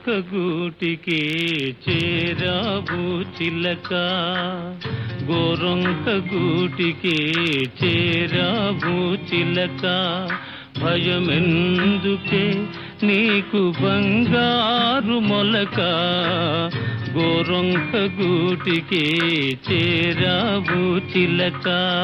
గూటికి చేరావు చిలక గోరొంక గూటికి చేరావు చిలక భయమెందుకే నీకు బంగారు మొలక గోరొంక గూటికి చేరావు చిలక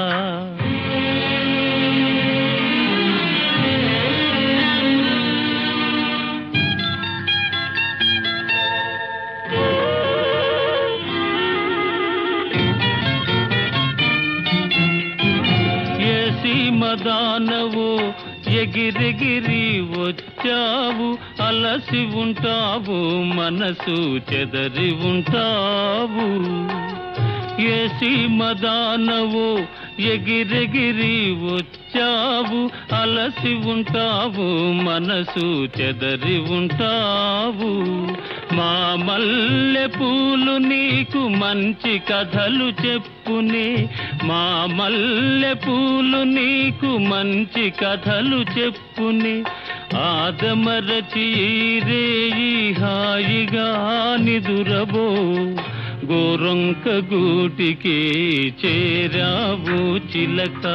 ఏసి మదానవు ఎగిరెగిరి వచ్చావు అలసి ఉంటావు మనసు చెదరి ఉంటావు ఏసి మదానవు ఎగిరెగిరి వచ్చావు అలసి ఉంటావు మనసు చెదరి ఉంటావు మా మల్లె పూలు నీకు మంచి కథలు చెప్పునే మా మల్లె పూలు నీకు మంచి కథలు చెప్పునే ఆదమరచి రేయి హాయిగా నిదురబో గోరొంక గూటికి చేరావు చిలక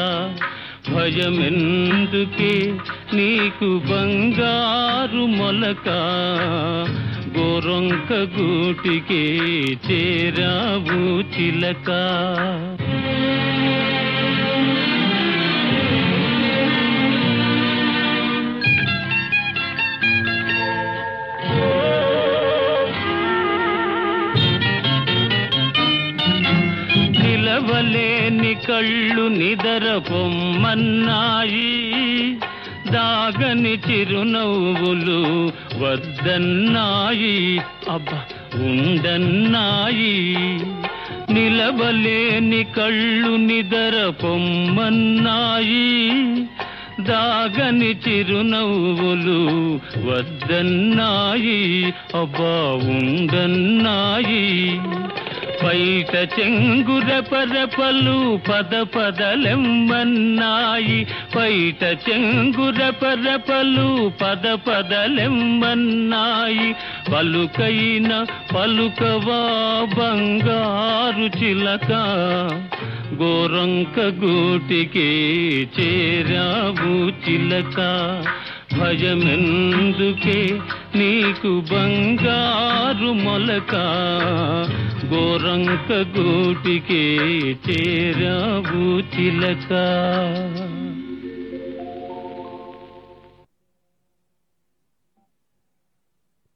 భయమెందుకే నీకు బంగారు మొలక గోరొంక గూటికి చేరావు చిలక నిలవలేని కళ్ళు నిదర పొమ్మన్నాయి దాగని చిరునవ్వులు వద్దన్నాయి అబ్బ ఉండన్నాయి నిలవలేని కళ్ళు నిదర పొమ్మన్నాయి దాగని చిరునవ్వులు వద్దన్నాయి అబ్బా ఉండన్నాయి బయట చెంగుర పరపలు పద పదలెమ్మన్నాయి బయట చెంగుర పరపలు పద పదలెమ్మన్నాయి పలుకైన పలుకవా బంగారు చిలక గోరంక గూటికి చేరావు చిలక భయమెందుకే నీకు బంగారు మొలక గోరంక గూటికి చేరావు చిలక